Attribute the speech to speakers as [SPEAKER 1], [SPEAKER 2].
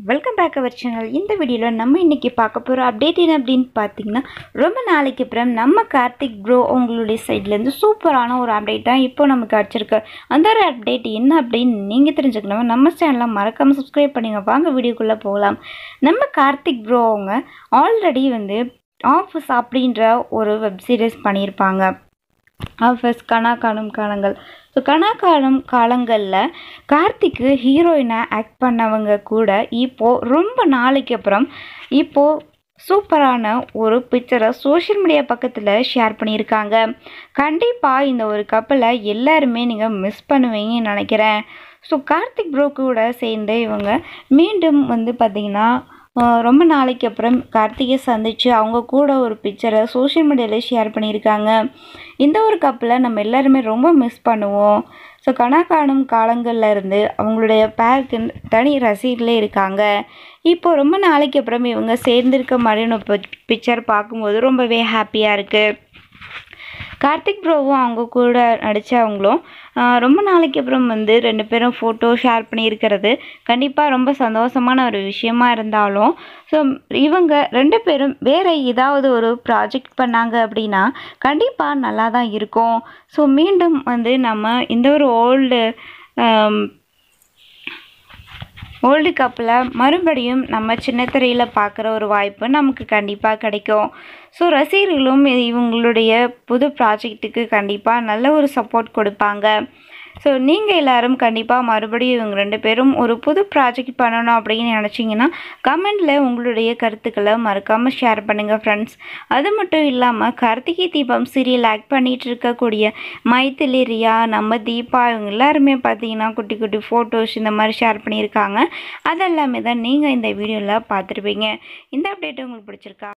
[SPEAKER 1] welcome back our channel இந்த வீடியோவில் நம்ம இன்றைக்கி பார்க்க போகிற அப்டேட் என்ன அப்படின்னு பார்த்தீங்கன்னா ரொம்ப நாளைக்கு அப்புறம் நம்ம கார்த்திக் ப்ரோ உங்களுடைய சைட்லேருந்து சூப்பரான ஒரு அப்டேட் தான் இப்போ நமக்கு கிடச்சிருக்கு அந்த ஒரு அப்டேட் என்ன அப்படின்னு நீங்கள் தெரிஞ்சுக்கணும் நம்ம சேனலை மறக்காமல் சப்ஸ்கிரைப் பண்ணிங்க வாங்க வீடியோக்குள்ளே போகலாம் நம்ம கார்த்திக் ப்ரோ அவங்க ஆல்ரெடி வந்து ஆஃபீஸ் அப்படின்ற ஒரு வெப் சீரிஸ் பண்ணியிருப்பாங்க ஆஃபீஸ் கனா காணும் காலங்கள் ஸோ கனா காணும் காலங்களில் கார்த்திக்கு ஹீரோயினாக ஆக்ட் பண்ணவங்க கூட இப்போது ரொம்ப நாளைக்கு அப்புறம் இப்போது சூப்பரான ஒரு பிக்சரை சோஷியல் மீடியா பக்கத்தில் ஷேர் பண்ணியிருக்காங்க கண்டிப்பாக இந்த ஒரு கப்பலை எல்லாருமே நீங்கள் மிஸ் பண்ணுவீங்கன்னு நினைக்கிறேன் ஸோ கார்த்திக் ப்ரோ கூட சேர்ந்து இவங்க மீண்டும் வந்து பார்த்திங்கன்னா ஆஹ் ரொம்ப நாளைக்கு அப்புறம் கார்த்திகை சந்தித்து அவங்க கூட ஒரு பிக்சரை சோஷியல் மீடியாவில் ஷேர் பண்ணியிருக்காங்க இந்த ஒரு கப்பலை நம்ம எல்லாருமே ரொம்ப மிஸ் பண்ணுவோம் ஸோ கனா காணும் காலங்களில் இருந்து அவங்களுடைய பேருக்கு தனி ரசிகர்களே இருக்காங்க இப்போ ரொம்ப நாளைக்கு அப்புறம் இவங்க சேர்ந்திருக்க மாதிரியான பிக்சர் பார்க்கும்போது ரொம்பவே ஹாப்பியாக இருக்குது கார்த்திக் ப்ரோவும் அவங்க கூட நடித்தவங்களும் ரொம்ப நாளைக்கு அப்புறம் வந்து ரெண்டு பேரும் ஃபோட்டோ ஷேர் பண்ணியிருக்கிறது கண்டிப்பாக ரொம்ப சந்தோஷமான ஒரு விஷயமா இருந்தாலும் ஸோ இவங்க ரெண்டு பேரும் வேறு ஏதாவது ஒரு ப்ராஜெக்ட் பண்ணாங்க அப்படின்னா கண்டிப்பாக நல்லா தான் இருக்கும் ஸோ மீண்டும் வந்து நம்ம இந்த ஒரு ஓல்டு வேர்ல்டு கப்பில் மறுபடியும் நம்ம சின்ன திரையில் பார்க்குற ஒரு வாய்ப்பு நமக்கு கண்டிப்பாக கிடைக்கும் ஸோ ரசிகர்களும் இவங்களுடைய புது ப்ராஜெக்ட்டுக்கு கண்டிப்பாக நல்ல ஒரு சப்போர்ட் கொடுப்பாங்க ஸோ நீங்கள் எல்லாரும் கண்டிப்பாக மறுபடியும் இவங்க ரெண்டு பேரும் ஒரு புது ப்ராஜெக்ட் பண்ணணும் அப்படின்னு நினச்சிங்கன்னா கமெண்டில் உங்களுடைய கருத்துக்களை மறக்காமல் ஷேர் பண்ணுங்கள் ஃப்ரெண்ட்ஸ் அது மட்டும் இல்லாமல் கார்த்திகை தீபம் சீரியல் ஆக்ட் பண்ணிகிட்டு இருக்கக்கூடிய மைத்திலி ரியா நம்ம தீபா இவங்க எல்லாருமே பார்த்தீங்கன்னா குட்டி குட்டி ஃபோட்டோஸ் இந்த மாதிரி ஷேர் பண்ணியிருக்காங்க அதெல்லாமே தான் நீங்கள் இந்த வீடியோவில் பார்த்துருப்பீங்க இந்த அப்டேட் உங்களுக்கு பிடிச்சிருக்கா